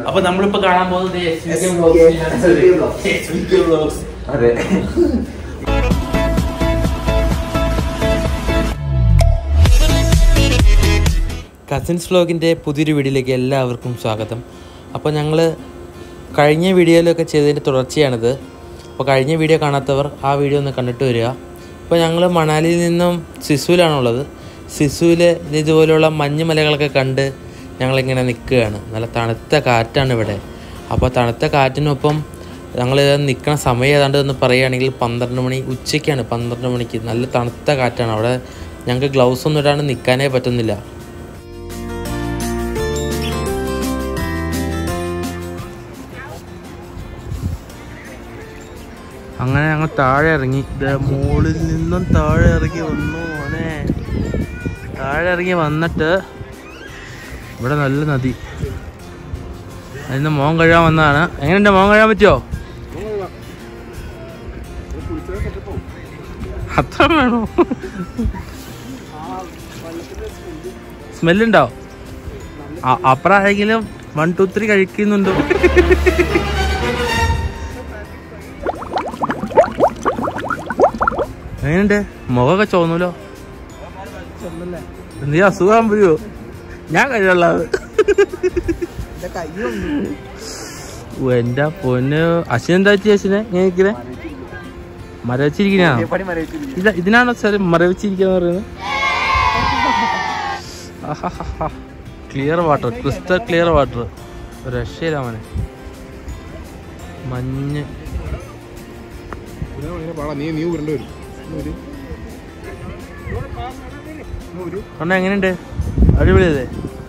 അപ്പൊ നമ്മളിപ്പോ കാണാൻ പോകുന്നത് SVK vlogs. അതെ കസിൻസ് വ്ലോഗിൻ്റെ പുതിയൊരു വീഡിയോയിലേക്ക് എല്ലാവർക്കും സ്വാഗതം അപ്പോൾ ഞങ്ങൾ കഴിഞ്ഞ വീഡിയോയിലൊക്കെ ചെയ്തതിൻ്റെ തുടർച്ചയാണിത് അപ്പോൾ കഴിഞ്ഞ വീഡിയോ കാണാത്തവർ ആ വീഡിയോ ഒന്ന് കണ്ടിട്ട് വരിക ഇപ്പോൾ ഞങ്ങൾ മണാലിയിൽ നിന്നും സിസുവിലാണുള്ളത് സിസുവിൽ ഇതുപോലെയുള്ള മഞ്ഞുമലകളൊക്കെ കണ്ട് ഞങ്ങളിങ്ങനെ നിൽക്കുകയാണ് നല്ല തണുത്ത കാറ്റാണ് ഇവിടെ അപ്പോൾ തണുത്ത കാറ്റിനൊപ്പം ഞങ്ങൾ നിൽക്കുന്ന സമയം ഏതാണ്ട് എന്ന് പറയുകയാണെങ്കിൽ പന്ത്രണ്ട് മണി ഉച്ചയ്ക്കാണ് പന്ത്രണ്ട് മണിക്ക് നല്ല തണുത്ത കാറ്റാണ് അവിടെ ഞങ്ങൾക്ക് ഗ്ലൗസ് ഒന്നും ഇടാണ്ട് നിൽക്കാനേ പറ്റുന്നില്ല അങ്ങനെ ഞങ്ങൾ താഴെ ഇറങ്ങി ദേ മുകളിൽ നിന്നും താഴെ ഇറങ്ങി വന്നു മോനെ താഴെ ഇറങ്ങി വന്നിട്ട് ഇവിടെ നല്ല നദി അതിന് മോൻ കഴുകാൻ വന്നതാണ് എങ്ങനെയുണ്ട് മോൻ കഴുകാൻ പറ്റുമോ അത്ര വേണോ സ്മെല്ലുണ്ടോ അപ്പുറം ആരെങ്കിലും വൺ ടു ത്രീ കഴിക്കുന്നുണ്ടോ എങ്ങനെയുണ്ട് മുഖമൊക്കെ ചോന്നൂലോ നീ അസുഖം വരുമോ ഞാൻ കഴിയുള്ളത് എന്റെ പൊന്ന് അശ്വിൻ എന്താ പറ്റി അശ്വിനെ ഇങ്ങനെ ഇരിക്കണേ മരവച്ചിരിക്കണാണോ ഇത ഇതിനാണോ സാർ മരവിച്ചിരിക്കുക പറയുന്നത് clear water crystal clear water രക്ഷയില്ല മോനെ മഞ്ഞ് നീ നീ ഉരുണ്ട് വരും കണ്ട എങ്ങനെയുണ്ട് അടിപൊളിയല്ലേ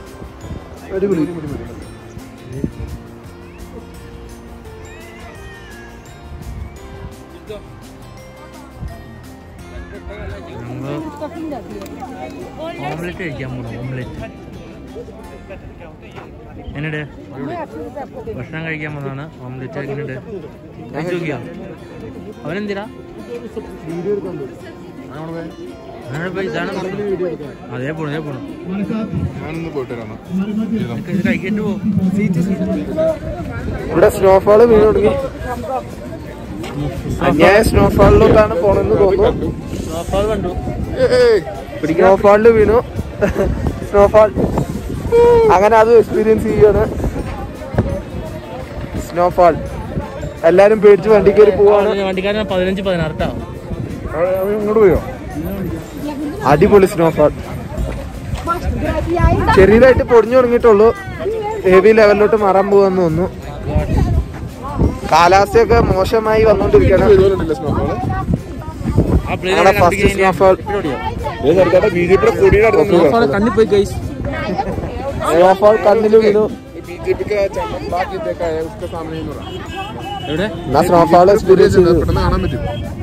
ഓംലെറ്റ് കഴിക്കാൻ പോണു ഓംലെറ്റ് എങ്ങനെയുണ്ട് ഭക്ഷണം കഴിക്കാൻ പോകുന്നതാണ് ഓംലെറ്റ് എങ്ങനെയുണ്ട് കഴിച്ചു നോക്കിയോ അവനെന്തിനാ അങ്ങനെ പോയി ഇതാണ് പ്രശ്നം. അതേ പോണു അതേ പോണു ഞാനൊന്ന് പോയിട്ട് വരാം നിനക്ക് ഇത് കഴിക്കേണ്ടി പോകും ഇവിടെ സ്നോഫാള് വീണ് തുടങ്ങി അന്യായ സ്നോഫാളിലോട്ടാണ് പോണെന്ന് തോന്നുന്നു നോക്കാതെ കണ്ടു സ്നോഫാളില് വീണു സ്നോഫാൾ അങ്ങനെ അതും എക്സ്പീരിയൻസ് ചെയ്യാണ് സ്നോഫാൾ എല്ലാരും പേടിച്ച് വണ്ടി കയറി പോവാണ് വണ്ടിക്കാരൻ പതിനഞ്ച് പതിനാറ് കേട്ടോ ഇങ്ങോട്ട് പോയോ അടിപൊളി സ്നോഫാൾ ചെറിയതായിട്ട് പൊടിഞ്ഞു തുടങ്ങിയിട്ടുള്ളൂ ഹെവി ലെവലിലോട്ട് മാറാൻ പോവാന്ന് തോന്നുന്നു കാലാവസ്ഥയൊക്കെ മോശമായി വന്നോണ്ടിരിക്കുകയാണ് ആ ഞങ്ങളുടെ ഫസ്റ്റ് സ്നോഫാൾ ബി ജെ പിയുടെ കൊടിയുടെ അടുത്ത് കണ്ണി പോയി ഗൈസ് സ്നോഫാൾ കണ്ണില് വീണു बीजेपी का चैनल बाकी देखा है उसके सामने ही रहा എവിടെ എന്നാ സ്നോഫാൾ എക്സ്പീരിയൻസ് ചെയ്തു പെട്ടെന്ന് കാണാൻ പറ്റും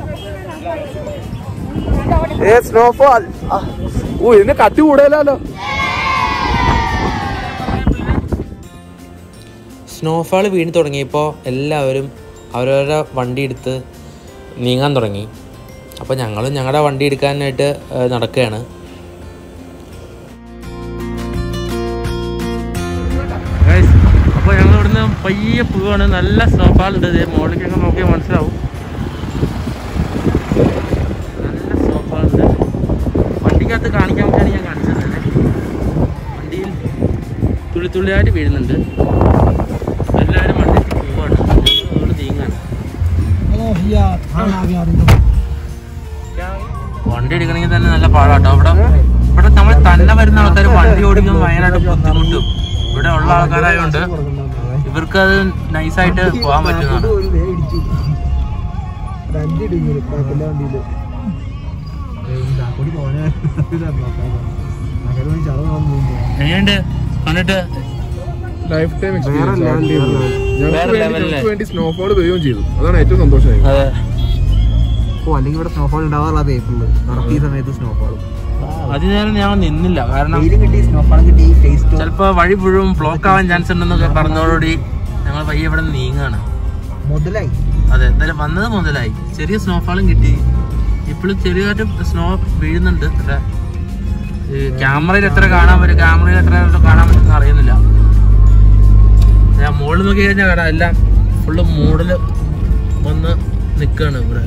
ഏ സ്നോഫാൾ ഓ ഇതിന് കട്ടി കൂടുതലല്ലോ സ്നോഫാൾ വീണ് തുടങ്ങിയപ്പോൾ എല്ലാവരും അവരവരുടെ വണ്ടി എടുത്ത് നീങ്ങാൻ തുടങ്ങി അപ്പോൾ ഞങ്ങളും ഞങ്ങളുടെ വണ്ടി എടുക്കാനായിട്ട് ഏഹ്, നടക്കുകയാണ് അപ്പോൾ ഞങ്ങൾ ഇവിടുന്ന് പയ്യെ പോവാണ് നല്ല സ്നോഫാൾ ഉണ്ട് ഇതേ മുകളിലേക്കൊക്കെ നോക്കിയാൽ മനസ്സിലാവും നല്ല സ്നോഫാൾ ഉണ്ട് വണ്ടിക്കകത്ത് കാണിക്കാൻ വേണ്ടിയാണ് ഞാൻ കാണിച്ചത് തന്നെ വണ്ടിയിൽ തുള്ളി തുള്ളിയായിട്ട് വീഴുന്നുണ്ട് എല്ലാവരും വണ്ടിക്ക് പോവാണ് അതുകൊണ്ട് നീങ്ങാണ് വണ്ടി എടുക്കണമെങ്കിൽ തന്നെ നല്ല പാടാട്ടോ അവിടെ ഇവിടെ നമ്മൾ തന്നെ വരുന്ന ആൾക്കാർ വണ്ടി ഓടിക്കാൻ ഭയങ്കരമായിട്ട് ബുദ്ധിമുട്ടും ഇവിടെ ഉള്ള ആൾക്കാരായതുകൊണ്ട് ഇവർക്ക് അത് നൈസായിട്ട് പോകാൻ പറ്റുന്നതാണ് എങ്ങനെയുണ്ട് കണ്ടിട്ട് ലൈഫ് ടൈം എക്സ്പീരിയൻസ് വേറെ ലെവലിലെ. ഞങ്ങൾക്ക് വേണ്ടി സ്നോഫോൾ വരികയും ചെയ്തു അതാണ് ഏറ്റവും സന്തോഷമായത് അതെ ഓ അല്ലെങ്കിൽ ഇവിടെ സ്നോഫാൾ ഉണ്ടാവാറുള്ള ഏപ്രില് നടത്തിയ സമയത്ത് സ്നോഫാളും അതിനേരം ഞങ്ങൾ നിന്നില്ല കാരണം വെയിലും കിട്ടി സ്നോഫാളും കിട്ടി ടേസ്റ്റ് ചിലപ്പോ വഴി മുഴുവൻ ബ്ലോക്ക് ആവാൻ ചാൻസ് ഉണ്ടെന്നൊക്കെ പറഞ്ഞതോടുകൂടി ഞങ്ങൾ പയ്യെ ഇവിടെ നീങ്ങാണ് മുതലായി അതെ എന്തായാലും വന്നത് മുതലായി ചെറിയ സ്നോഫാളും കിട്ടി ഇപ്പോഴും ചെറിയതായിട്ട് സ്നോ വീഴുന്നുണ്ട് പക്ഷേ ഈ ക്യാമറയിൽ എത്ര കാണാൻ പറ്റും ക്യാമറയിൽ എത്ര കാണാൻ പറ്റുമെന്ന് അറിയുന്നില്ല ഞാൻ മുകളിൽ നോക്കി കഴിഞ്ഞാൽ കട എല്ലാം ഫുള്ള് മൂടല് വന്ന് നിൽക്കാണ് ഇവിടെ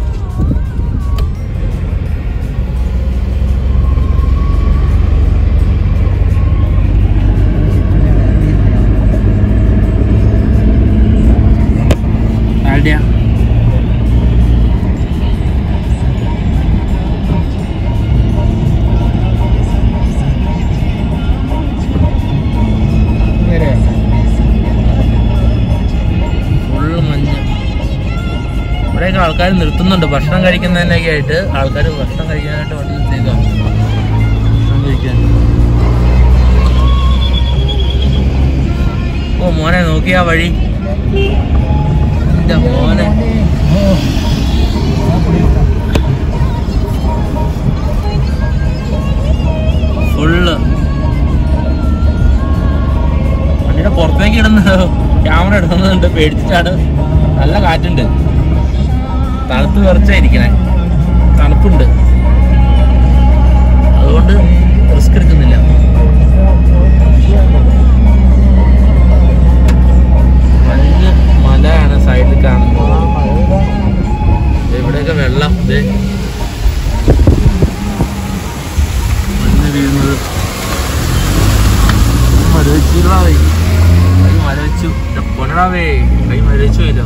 ആരുടെയാ ഫുള്ള് മഞ്ഞ് ഇവിടെയൊക്കെ ആൾക്കാർ നിർത്തുന്നുണ്ട് ഭക്ഷണം കഴിക്കുന്നതിനൊക്കെ ആയിട്ട് ആൾക്കാർ ഭക്ഷണം കഴിക്കാനായിട്ട് വണ്ടി നിർത്തിയേക്കാം ഭക്ഷണം കഴിക്കാൻ ഓ മോനെ നോക്കി ആ വഴി എന്റെ മോനെ ഫുള്ള് വണ്ടിയുടെ പുറത്തേക്ക് ഇടുന്നത് ക്യാമറ എടുക്കുന്നുണ്ട് പേടിച്ചിട്ടാണ് നല്ല കാറ്റുണ്ട് തണുത്ത് വിറച്ചായിരിക്കണേ തണുപ്പുണ്ട് അതുകൊണ്ട് റിസ്ക് എടുക്കുന്നില്ല മഞ്ഞ് മലയാണ് സൈഡിൽ കാണുന്നത് ദേ ഇവിടെയൊക്കെ വെള്ളം ദേ മഞ്ഞ് വീഴുന്നത് മരവെച്ചിടാവേ കൈ മരവെച്ചു പൊന്നടാവേ കൈ മരവെച്ചു ഇല്ല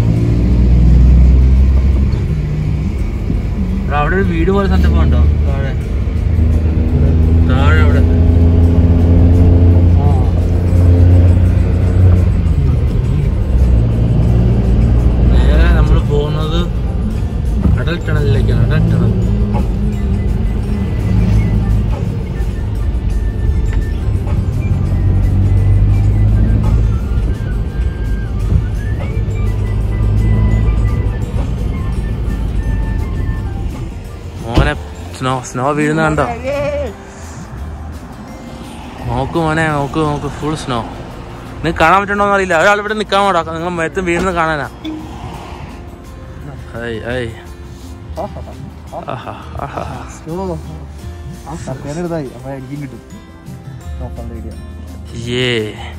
അവിടെ ഒരു വീട് പോലെ സംഭവം ഉണ്ടോ താഴെ താഴെ അവിടെ നേരെ നമ്മൾ പോകുന്നത് അടൽ ടണലിലേക്കാണ് അടൽ ടണൽ മോനെ സ്നോ സ്നോ വീഴുന്ന കണ്ടോ നോക്ക് മോനെ നോക്ക് നോക്ക് ഫുൾ സ്നോ നിങ്ങൾക്ക് കാണാൻ പറ്റണ്ടോന്ന് അറിയില്ല ഒരാൾ ഇവിടെ നിൽക്കാൻ പോടാ നിങ്ങൾ മേത്തും വീഴുന്നത് കാണാനാ ഐ ഐ ആഹാ ആഹാ ആ സർക്കാർ എടുത്തായി അപ്പൊ എനിക്കും കിട്ടും നോക്കാൻ ഐഡിയ ഏ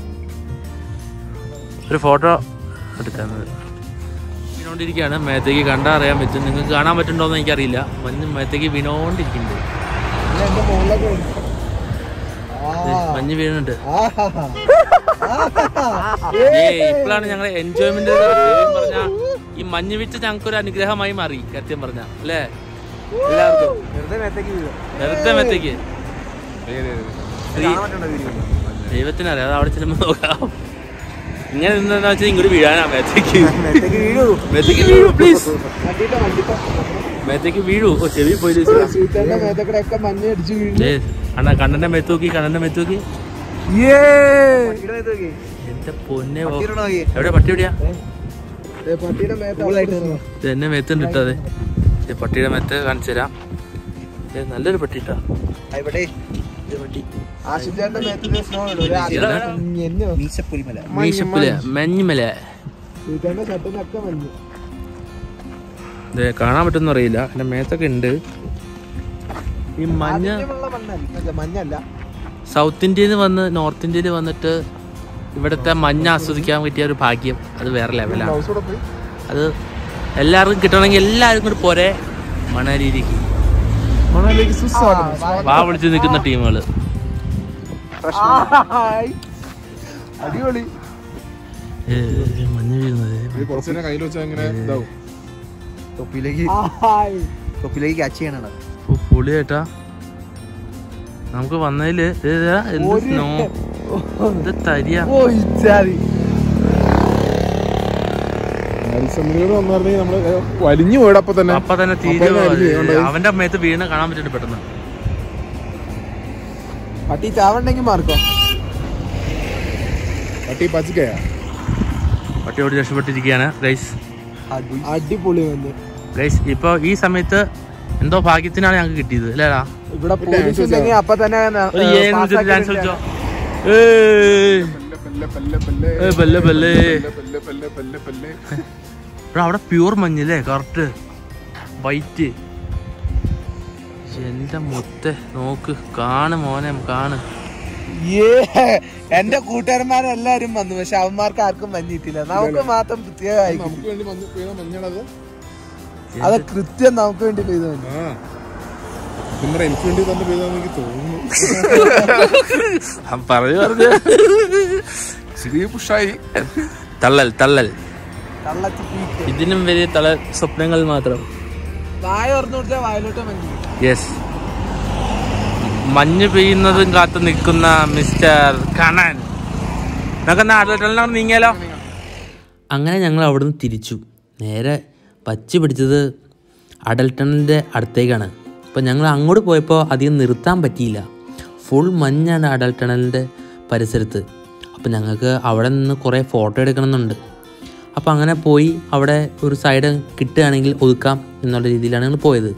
ഒരു ഫോട്ടോ എടുക്കുന്നത് വീണോണ്ടിരിക്കുകയാണ് മേത്തേക്ക് കണ്ടാൽ അറിയാൻ പറ്റും നിങ്ങൾക്ക് കാണാൻ പറ്റുന്നുണ്ടോന്ന് എനിക്കറിയില്ല മഞ്ഞ് മേത്തേക്ക് വീണോണ്ടിരിക്കുന്നുണ്ട് എന്റെ മുകളിലൊക്കെ ദേ, മഞ്ഞ് വീഴുന്നുണ്ട് ഏ ഇപ്പോഴാണ് ഞങ്ങൾ എൻജോയ്മെന്റ് പറഞ്ഞ ഈ മഞ്ഞ് വീഴ്ച ഞങ്ങൾക്ക് ഒരു അനുഗ്രഹമായി മാറി സത്യം പറഞ്ഞ അല്ലേ എല്ലാവർക്കും വെറുതെ മേത്തേക്ക് വീഴും വെറുതെ മേത്തേക്ക് കാണാൻ പറ്റണ്ട വീഡിയോ ദൈവത്തിനറിയാം അത് അവിടെ ചെല്ലുമ്പോൾ നോക്കാം ഇങ്ങനെ നിന്നെന്ന് വെച്ചാൽ ഇങ്ങോട്ട് വീഴാനാ മേത്തേക്ക് മേത്തേക്ക് വീഴൂ മേത്തേക്ക് വീഴൂ പ്ലീസ് വണ്ടിട്ടോ വണ്ടിട്ടോ മേത്തേക്ക് വീഴൂ ഓ ചെവി പോയി സീറ്ററിന്റെ മേത്തേക്കൂടെ ഒക്കെ മഞ്ഞ് അടിച്ച് വീഴുന്നു അണ്ണാ കണ്ണന്റെ മേത്ത് നോക്കി കണ്ണന്റെ മേത്ത് നോക്കി പട്ടിയുടെ മേത്ത് നോക്കി എന്റെ പൊന്നെ ഓ. പട്ടിയുടെ നോക്കി എവിടെ പട്ടി എവിടെയാ ദേ പട്ടിയുടെ മേത്ത് ഇത് എന്നെ മേത്തുണ്ട് ഇട്ടത് ഇത് പട്ടിയുടെ മേത്ത് കാണിച്ചു തരാം ഇത് നല്ലൊരു പട്ടി ഇട്ടാ ഇവിടെ ഇത് പട്ടി ആശുചേട്ടന്റെ മേത്ത് സ്നോ ഇടും മീശപ്പുലിമല മീശപ്പില മഞ്ഞുമല സീറ്ററിന്റെ ഷർട്ടിനൊക്കെ മഞ്ഞ് ഇത് കാണാൻ പറ്റുന്ന അറിയില്ല എന്റെ മേത്തൊക്കെ ഉണ്ട് ഈ മഞ്ഞ ആദ്യമുള്ള മണ്ണല്ല മഞ്ഞല്ല സൗത്ത് ഇന്ത്യയിൽ നിന്ന് വന്ന് നോർത്ത് ഇന്ത്യയിൽ വന്നിട്ട് ഇവിടുത്തെ മഞ്ഞ് ആസ്വദിക്കാൻ പറ്റിയ ഒരു ഭാഗ്യം അത് വേറെ ലെവലാണ് ബ്ലൗസ് കൂടെ പോയി അത് എല്ലാവർക്കും കിട്ടണമെങ്കിൽ എല്ലാവരും കൂടി പോരെ മണാലിയിലേക്ക് മണലേക്ക് സുസ്വാഗതം വാ വിളിച്ച് നിൽക്കുന്ന ടീമുകൾ ഹായ്. അടിപൊളി മഞ്ഞ് വീഴുന്നത് കുറച്ചു നേരം കയ്യിൽ വെച്ചാൽ ഇങ്ങനെ ഇതാവും തൊപ്പിയിലേക്ക് തൊപ്പിയിലേക്ക് ക്യാച്ച് ചെയ്യണം ഓ, പൊളി ചേട്ടാ നമുക്ക് വന്നതില് ഇത് ഇതാ, എന്ത് ഒരു- സ്നോ ഇത് തരിയ ഓ ഇച്ചാതി മത്സ്യമിനോട് വന്നിരുന്നെങ്കിൽ നമ്മള് വലിഞ്ഞു പോയിട്ട് അപ്പൊ തന്നെ അപ്പൊ തന്നെ തീരെ അപ്പൊ തന്നെ അരിഞ്ഞ് കൊണ്ടുപോയി. അവന്റെ മേത്ത് വീണ കാണാൻ പറ്റുന്നുണ്ട് പെട്ടെന്ന് പട്ടി ചാവണ്ടെങ്കിൽ മാർക്കോ പട്ടി പച്ചിക്കയാ പട്ടിയോട് രക്ഷപ്പെട്ടിരിക്കുകയാണ് ഗൈസ് അടിപൊളി വന്ന് ഗൈസ് ഇപ്പൊ ഈ സമയത്ത് എന്തോ ഭാഗ്യത്തിനാണ് ഞങ്ങൾക്ക് കിട്ടിയത് അല്ലേടാ ഇവിടെ പോലീസ് ഉണ്ടെങ്കിൽ അപ്പൊ തന്നെ ന- ഒരു ഏ, ഏഴ് pass മിനിറ്റ് ആക്കി ഡാൻസ് വിളിച്ചാ. കളിച്ചോ ഏയ്. പല്ല് പല്ല് പല്ല് ഏയ് പല്ല് പല്ല്. പല്ല് പല്ല് പല്ല് പല്ല് എടാ, അവിടെ പ്യൂർ മഞ്ഞല്ലേ കറക്റ്റ് വൈറ്റ് എന്റെ മുത്തെ നോക്ക് കാണ് മോനെ കാണ് എന്റെ കൂട്ടുകാരന്മാരെല്ലാരും വന്നു പക്ഷെ അവന്മാർക്ക് ആർക്കും മഞ്ഞിട്ടില്ല നമുക്ക് മാത്രം പ്രത്യേകമായി നമുക്ക് വേണ്ടി മഞ്ഞ പെയ്ത മഞ്ഞാണത് അത് കൃത്യം നമുക്ക് വേണ്ടി പെയ്തു മഞ്ഞ്. ആ പിന്നെ എനിക്ക് വേണ്ടി തന്നെ പെയ്താന്ന് എനിക്ക് തോന്നുന്നു പറഞ്ഞു പറഞ്ഞു ചെറിയ പുഷായി തള്ളൽ തള്ളൽ കള്ളത്തി പീക്ക്. ഇതിനും വലിയ തള സ്വപ്നങ്ങൾ മാത്രം വായ തുറന്നു കൊടുത്താൽ വായിലോട്ട് മഞ്ഞ് യെസ് മഞ്ഞ് പെയ്യുന്നതും കാത്തു നിൽക്കുന്ന മിസ്റ്റർ കണൻ നമുക്കെന്നാ അടൽട്ടലിനോട് നീങ്ങിയാലോ അങ്ങനെ ഞങ്ങൾ അവിടുന്ന് തിരിച്ചു നേരെ പച്ച പിടിച്ചത് അടൽ ടണലിൻ്റെ അടുത്തേക്കാണ് അപ്പോൾ ഞങ്ങൾ അങ്ങോട്ട് പോയപ്പോൾ അധികം നിർത്താൻ പറ്റിയില്ല ഫുൾ മഞ്ഞാണ് അടൽ ടണലിൻ്റെ പരിസരത്ത് അപ്പോൾ ഞങ്ങൾക്ക് അവിടെ നിന്ന് കുറേ ഫോട്ടോ എടുക്കണമെന്നുണ്ട് അപ്പോൾ അങ്ങനെ പോയി അവിടെ ഒരു സൈഡ് കിട്ടുകയാണെങ്കിൽ ഒതുക്കാം എന്നുള്ള രീതിയിലാണ് ഞങ്ങൾ പോയത്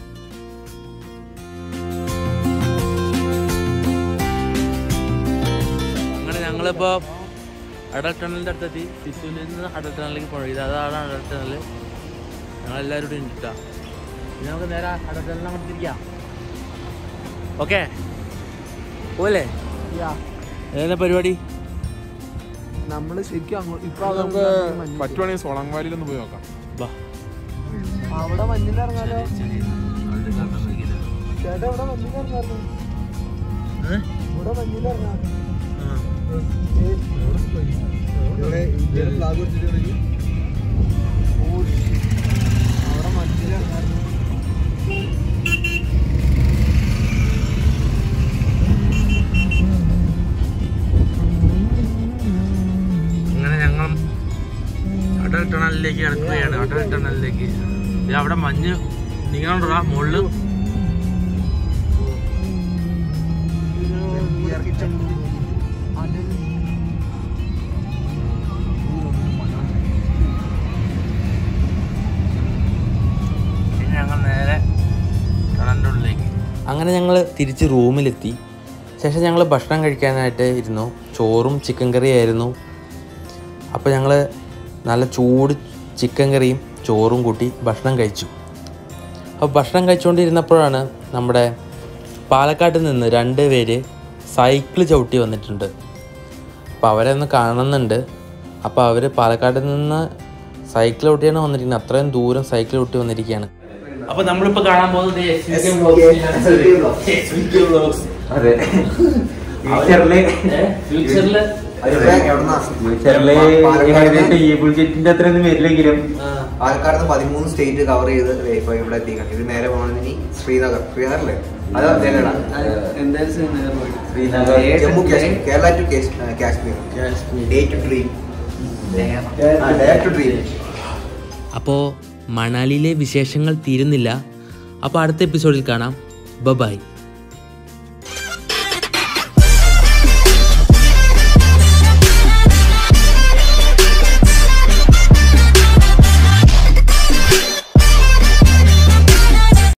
അങ്ങനെ ഞങ്ങളിപ്പോൾ അടൽ ടണലിൻ്റെ അടുത്തെത്തി ശിശുവിൽ നിന്ന് അടൽ ടണലിലേക്ക് പോയി ഇത് അതാണ് അടൽ ടണൽ ഞങ്ങളെല്ലാവരും കൂടി ഉണ്ട് ഇനി നമുക്ക് നേരെ അടൽ ടണലിനെ അങ്ങോട്ട് തിരിക്കാം ഓക്കെ പോലെ യാ. ഏതാ പരിപാടി നമ്മള് ശരിക്കും അങ്ങോട്ട് ഇപ്പൊ അത് അവിടെ നമുക്ക് മഞ്ഞ്. പറ്റുവാണെങ്കിൽ സോളാങ് വാലിയിൽ ഒന്ന് പോയി നോക്കാം ബാ അവിടെ മഞ്ഞിൽ ഇറങ്ങാലോ ചേട്ടാ ഇവിടെ മഞ്ഞിൽ ഇറങ്ങാലോ ഇവിടെ മഞ്ഞിൽ ഇറങ്ങാം അവിടെ മഞ്ഞിൽ ഇറങ്ങാം അങ്ങനെ ഞങ്ങൾ അടൽ ടണലിലേക്ക് കിടക്കുകയാണ് അടൽ ടണലിലേക്ക് ഇത് അവിടെ മഞ്ഞ് നീങ്ങണ്ടാ മുകളില് ഇനി ഞങ്ങൾ നേരെ ടണലിൻ്റെ ഉള്ളിലേക്ക് അങ്ങനെ ഞങ്ങൾ തിരിച്ച് റൂമിലെത്തി ശേഷം ഞങ്ങൾ ഭക്ഷണം കഴിക്കാനായിട്ട് ഇരുന്നു ചോറും ചിക്കൻ കറിയായിരുന്നു അപ്പോൾ ഞങ്ങൾ നല്ല ചൂട് ചിക്കൻ കറിയും ചോറും കൂട്ടി ഭക്ഷണം കഴിച്ചു അപ്പോൾ ഭക്ഷണം കഴിച്ചുകൊണ്ടിരുന്നപ്പോഴാണ് നമ്മുടെ പാലക്കാട്ട് നിന്ന് രണ്ട് പേര് സൈക്കിൾ ചവിട്ടി വന്നിട്ടുണ്ട് അപ്പോൾ അവരെ ഒന്ന് കാണുന്നുണ്ട് അപ്പോൾ അവർ പാലക്കാട് നിന്ന് സൈക്കിൾ ചവിട്ടിയാണ് വന്നിരിക്കുന്നത് അത്രയും ദൂരം സൈക്കിൾ ചവിട്ടി വന്നിരിക്കുകയാണ് അപ്പോൾ നമ്മളിപ്പോൾ കാണാൻ പോകുന്നത് അതെ ഫ്യൂച്ചറില് ഫ്യൂച്ചറിൽ ഫ്യൂച്ചറില് ഏകദേശം ഈ ബുൾജെറ്റിന്റെ അത്രയൊന്നും വരില്ലെങ്കിലും പാലക്കാട് നിന്ന് പതിമൂന്ന് സ്റ്റേറ്റ് കവർ ചെയ്ത് ദേ ഇപ്പൊ ഇവിടെ എത്തിക്കണം ഇത് നേരെ പോകണത് ഇനി ശ്രീനഗർ ശ്രീനഗറിലെ അത് ഡൽഹിയുടെ. Srinagar Jammu Kashmir Kerala to Kashmir day to dream day to dream അപ്പോൾ മണാലിയിലെ വിശേഷങ്ങൾ തീരുന്നില്ല അപ്പോൾ അടുത്ത എപ്പിസോഡിൽ കാണാം ബ ബൈ